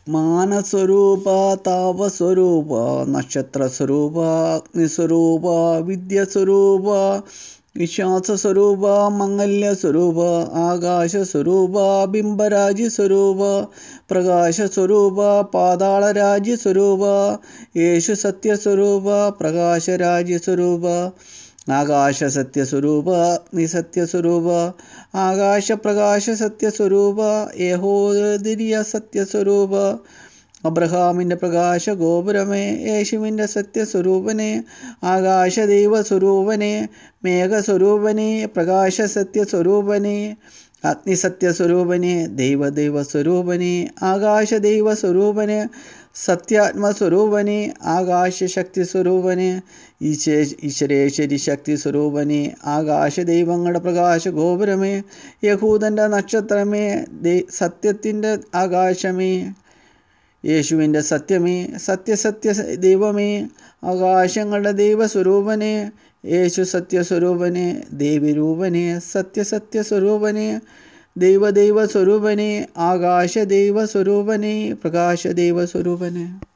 മാനസ്വരൂപ താപസ്വരൂപ നക്ഷത്രസ്വരൂപ അഗ്നിസ്വരൂപ വിദ്യസ്വരൂപ വിശ്വാസസ്വരൂപ മംഗല്യസ്വരൂപ ആകാശസ്വരൂപ ബിംബരാജ്യസ്വരൂപ പ്രകാശസ്വരൂപ പാതാളരാജ്യസ്വരൂപ യേശു സത്യസ്വരൂപ പ്രകാശരാജ്യസ്വരൂപ ആകാശ സത്യസ്വരൂപ നിസത്യസ്വരൂപ ആകാശപ്രകാശ സത്യസ്വരൂപ യഹോദരിയ സത്യസ്വരൂപ അബ്രഹാമിൻ്റെ പ്രകാശ ഗോപുരമേ യേശുവിൻ്റെ സത്യസ്വരൂപനെ ആകാശദൈവസ്വരൂപനെ മേഘസ്വരൂപനെ പ്രകാശ സത്യസ്വരൂപനെ അഗ്നിസത്യസ്വരൂപനെ ദൈവദൈവസ്വരൂപനെ ആകാശദൈവസ്വരൂപനെ സത്യാത്മസ്വരൂപനെ ആകാശശക്തി സ്വരൂപനെ ഈശേ ഈശ്വരേശ്വരി ശക്തി സ്വരൂപനെ ആകാശദൈവങ്ങളുടെ പ്രകാശ ഗോപുരമേ യഹൂദൻ്റെ നക്ഷത്രമേ ദൈ സത്യത്തിൻ്റെ ആകാശമേ യേശുവിൻ്റെ സത്യമേ സത്യസത്യ ദൈവമേ ആകാശങ്ങളുടെ ദൈവസ്വരൂപനെ യേശു സത്യസ്വരൂപനെ ദേവിരൂപനെ സത്യസത്യ സ്വരൂപനെ ദൈവദൈവ സ്വരൂപനെ ആകാശ ദൈവ സ്വരൂപനെ പ്രകാശ ദൈവ സ്വരൂപനെ